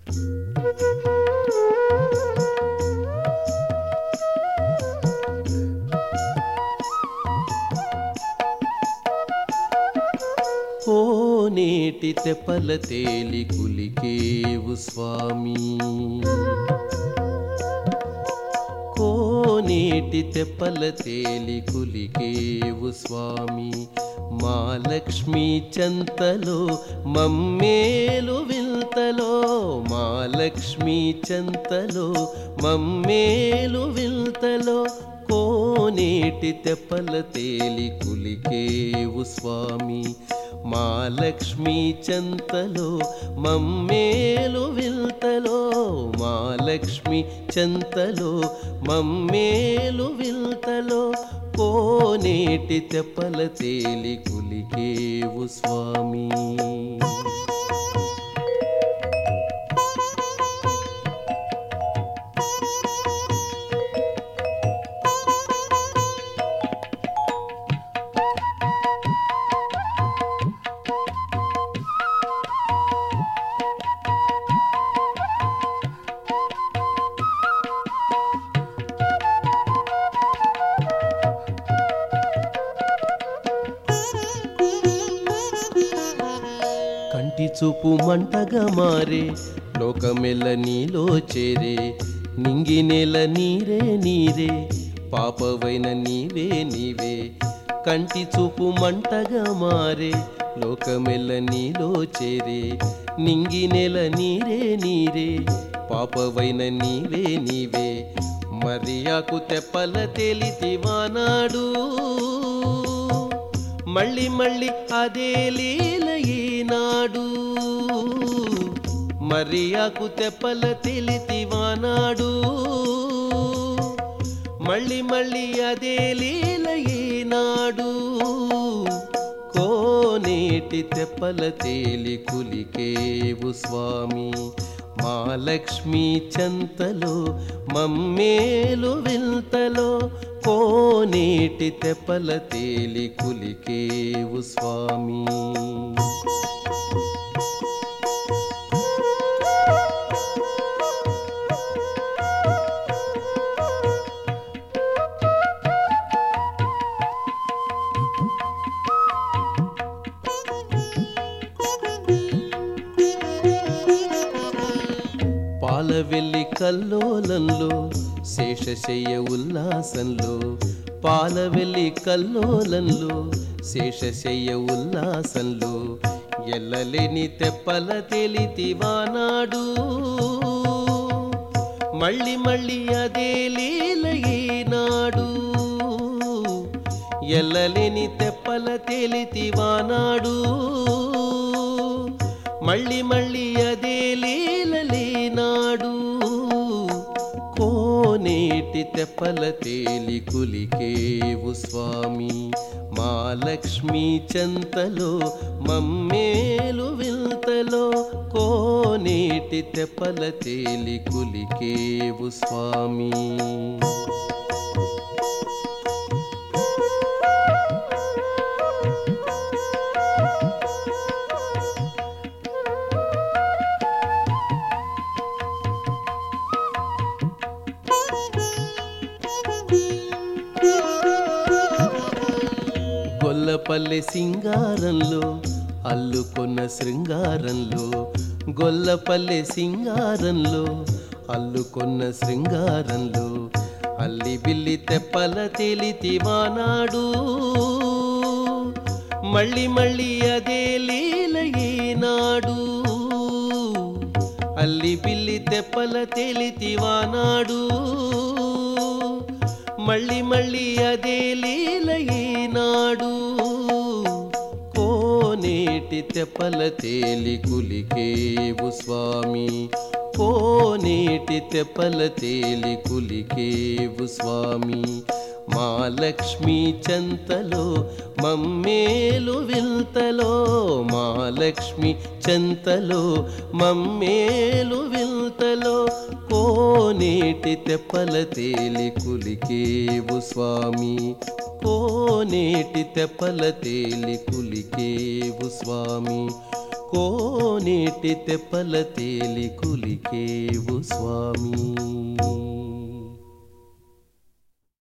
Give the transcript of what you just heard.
ఓ నేటి తెప్పల తేలి కులికేవు స్వామి కోనేటి తెప్పల తేలి కులికేవు స్వామి మా లక్ష్మీ చంతలో మమ్మేలు వింతలో మా లక్ష్మీ చంతలో మమ్మేలు వింతలో కోనేటి తెప్పల తేలి కులికేవు స్వామి మా లక్ష్మీ చంతలో మమ్మేలు విల్తలో మా లక్ష్మి చంతలో మమ్మేలు విల్తలో కోనేటి తెప్పల తేలి కులికేవు స్వామి కంటి చూపు మంటగా మారే లోకమెల్ల నీలో చేరే నింగి నెల నీరే నీరే పాపవైన నీవే నీవే కంటి చూపు మంటగా మారే లోకమెల్ల నీలో చేరే నింగి నెల నీరే నీరే పాపవైన నీవే నీవే మరియాకు తెప్పల తేలితివానాడు మళ్ళీ మళ్ళీ అదే లీల ఈనాడు మరియాకు తెప్పల తెలితివానాడు మళ్ళీ మళ్ళీ అదే లీల ఈనాడు కోనేటి తెప్పల తేలి కులికేవు స్వామి మా లక్ష్మీ చంతలో మమ్మేలు వింతలో కోనేటి తెప్పల తేలి కులికేవు స్వామి పాలవెల్లి కల్లోలంలో శేషశయ్య ఉల్లాసంలో పాలవెల్లి కల్లోలంలో శేషశయ్య ఉల్లాసంలో ఎల్లలేని తెప్పల తెలితివానాడు మళ్ళీ మళ్ళీ అదే లీల ఈనాడు ఎల్లలేని తెప్పల తెలితివానాడు మళ్ళీ మళ్ళీ అదే లీలలీనాడు కోనేటి తెప్పల తేలి కులికేవు స్వామి మా లక్ష్మీ చంతలో మమ్మేలు వింతలో కోనేటి తెప్పల తేలి కులికేవు స్వామి గొల్లపల్లె సింగారంలో అల్లుకొన్న శృంగారంలో గొల్లపల్లె సింగారంలో అల్లుకొన్న శృంగారంలో అల్లి బిల్లి తెప్పల తేలితివానాడు మళ్ళీ మళ్ళీ అదే లీల ఈనాడు అల్లి బిల్లి తెప్పల తేలితివానాడు మళ్ళీ మళ్ళీ అదే లీల ఈనాడు కోనేటి తెప్పల తేలి కులికేవు స్వామి కోనేటి తెప్పల తేలి కులికేవు స్వామి మా లక్ష్మీ చంతలో మమ్మేలు వింతలో మా లక్ష్మి చంతలో మమ్మేలు వింతలో కోనేటి తెప్పల తేలి కులికేవు స్వామి కోనేటి తెప్పల తేలి కులికేవు స్వామి కోనేటి తెప్పల తేలి కులికేవు స్వామి